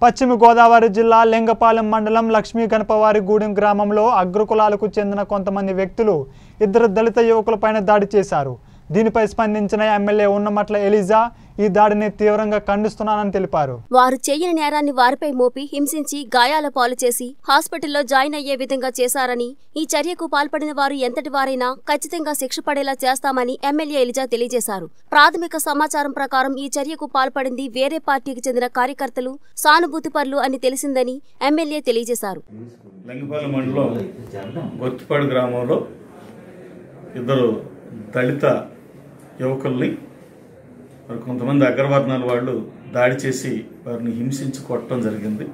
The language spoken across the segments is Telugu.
పశ్చిమ గోదావరి జిల్లా లింగపాలెం మండలం లక్ష్మీ గణపవారి గూడెం గ్రామంలో అగ్రకులాలకు చెందిన కొంతమంది వ్యక్తులు ఇద్దరు దళిత యువకులపైన దాడి చేశారు దీనిపై స్పందించిన ఎమ్మెల్యే ఉన్నమట్ల ఎలిజా ఈ దాడిని తీవ్రంగా ఖండిస్తున్నానని తెలిపారు వారు చేయని నేరాన్ని వారిపై మోపి హింసించి గాయాల పాలు చేసి హాస్పిటల్లో జాయిన్ అయ్యే విధంగా చేశారని ఈ చర్యకు పాల్పడిన వారు ఎంతటి వారైనా ఖచ్చితంగా శిక్ష పడేలా చేస్తామని ఎమ్మెల్యే ఎలిజా తెలియజేశారు ప్రాథమిక సమాచారం ప్రకారం ఈ చర్యకు పాల్పడింది వేరే పార్టీకి చెందిన కార్యకర్తలు సానుభూతిపరులు అని తెలిసిందని ఎమ్మెల్యే తెలియజేశారు లింగపాలెం మండలం గొత్తిపాడు గ్రామంలో ఇద్దరు దళిత యువకుల్ని మరి కొంతమంది అగ్రవర్ణాల వాళ్ళు దాడి చేసి వారిని హింసించి కొట్టడం జరిగింది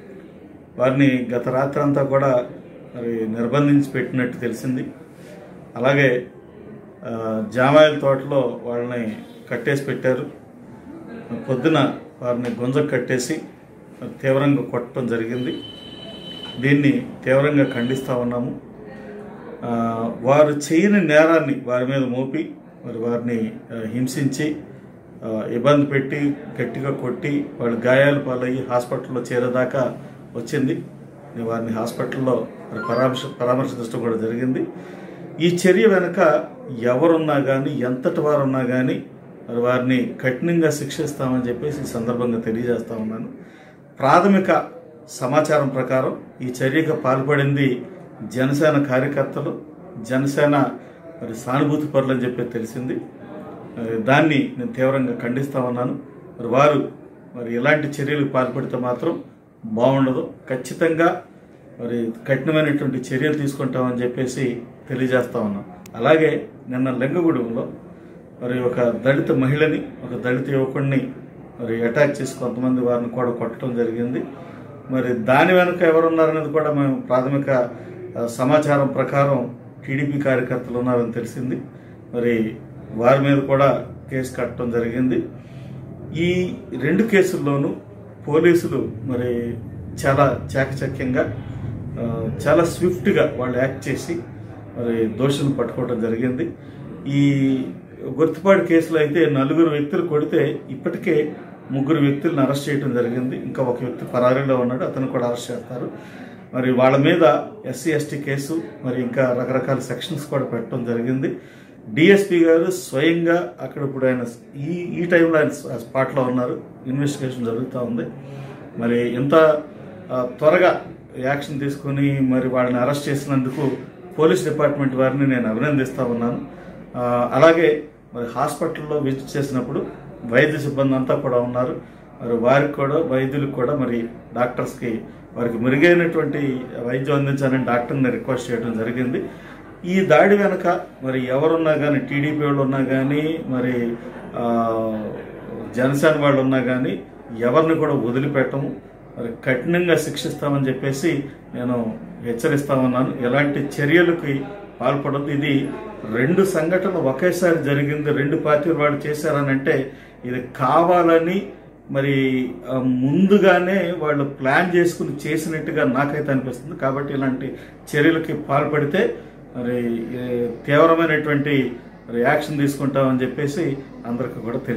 వారిని గత రాత్రి అంతా కూడా మరి నిర్బంధించి పెట్టినట్టు తెలిసింది అలాగే ఆ, జామాయిల తోటలో వాళ్ళని కట్టేసి పెట్టారు పొద్దున వారిని గుంజకు కట్టేసి మరి తీవ్రంగా కొట్టడం జరిగింది దీన్ని తీవ్రంగా ఖండిస్తా ఉన్నాము ఆ, వారు చేయని నేరాన్ని వారి మీద మోపి మరి వారిని ఆ, హింసించి ఆ, ఇబ్బంది పెట్టి గట్టిగా కొట్టి వాళ్ళు గాయాలు పాలయ్యి హాస్పిటల్లో చేరేదాకా వచ్చింది నేను వారిని హాస్పిటల్లో మరి పరామర్శ పరామర్శించడం కూడా జరిగింది ఈ చర్య వెనుక ఎవరున్నా కానీ ఎంతటి వారు ఉన్నా కానీ మరి వారిని కఠినంగా శిక్షిస్తామని చెప్పేసి ఈ సందర్భంగా తెలియజేస్తా ఉన్నాను ప్రాథమిక సమాచారం ప్రకారం ఈ చర్యకు పాల్పడింది జనసేన కార్యకర్తలు జనసేన మరి సానుభూతి పరులు అని చెప్పి తెలిసింది మరి దాన్ని నేను తీవ్రంగా ఖండిస్తా ఉన్నాను మరి వారు మరి ఇలాంటి చర్యలకు పాల్పడితే మాత్రం బాగుండదు ఖచ్చితంగా మరి కఠినమైనటువంటి చర్యలు తీసుకుంటామని చెప్పేసి తెలియజేస్తా ఉన్నాం అలాగే నిన్న లింగగూడెంలో మరి ఒక దళిత మహిళని ఒక దళిత యువకుడిని మరి అటాక్ చేసి కొంతమంది వారిని కూడా కొట్టడం జరిగింది మరి దాని వెనుక ఎవరున్నారనేది కూడా మేము ప్రాథమిక ఆ, సమాచారం ప్రకారం టీడీపీ కార్యకర్తలు ఉన్నారని తెలిసింది మరి వారి మీద కూడా కేసు కట్టడం జరిగింది ఈ రెండు కేసుల్లోనూ పోలీసులు మరి చాలా చాకచక్యంగా ఆ, చాలా స్విఫ్ట్గా వాళ్ళు యాక్ట్ చేసి మరి దోషులను పట్టుకోవడం జరిగింది ఈ గుర్తుపాటు కేసులో అయితే నలుగురు వ్యక్తులు కొడితే ఇప్పటికే ముగ్గురు వ్యక్తులను అరెస్ట్ చేయడం జరిగింది ఇంకా ఒక వ్యక్తి పరారీలో ఉన్నాడు అతను కూడా అరెస్ట్ చేస్తారు మరి వాళ్ళ మీద ఎస్సీ ఎస్టీ కేసు మరి ఇంకా రకరకాల సెక్షన్స్ కూడా పెట్టడం జరిగింది డిఎస్పీ గారు స్వయంగా అక్కడ ఇప్పుడు ఆయన ఈ ఈ టైంలో ఆయన స్పాట్లో ఉన్నారు ఇన్వెస్టిగేషన్ జరుగుతూ ఉంది మరి ఎంత ఆ, త్వరగా యాక్షన్ తీసుకుని మరి వాళ్ళని అరెస్ట్ చేసినందుకు పోలీస్ డిపార్ట్మెంట్ వారిని నేను అభినందిస్తా ఉన్నాను ఆ, అలాగే మరి హాస్పిటల్లో విజిట్ చేసినప్పుడు వైద్య సిబ్బంది అంతా కూడా ఉన్నారు మరి వారికి కూడా వైద్యులకు కూడా మరి డాక్టర్స్కి వారికి మెరుగైనటువంటి వైద్యం అందించాలని డాక్టర్ని రిక్వెస్ట్ చేయడం జరిగింది ఈ దాడి వెనక మరి ఎవరున్నా కానీ టీడీపీ వాళ్ళు ఉన్నా కానీ మరి ఆ, జనసేన వాళ్ళు ఉన్నా కానీ ఎవరిని కూడా వదిలిపెట్టము మరి కఠినంగా శిక్షిస్తామని చెప్పేసి నేను హెచ్చరిస్తా ఉన్నాను ఎలాంటి చర్యలకి పాల్పడదు ఇది రెండు సంఘటనలు ఒకేసారి జరిగింది రెండు పార్టీలు వాళ్ళు చేశారని అంటే ఇది కావాలని మరి ఆ, ముందుగానే వాళ్ళు ప్లాన్ చేసుకుని చేసినట్టుగా నాకైతే అనిపిస్తుంది కాబట్టి ఇలాంటి చర్యలకి పాల్పడితే మరి ఏ, తీవ్రమైనటువంటి రియాక్షన్ తీసుకుంటామని చెప్పేసి అందరికీ కూడా తెలియదు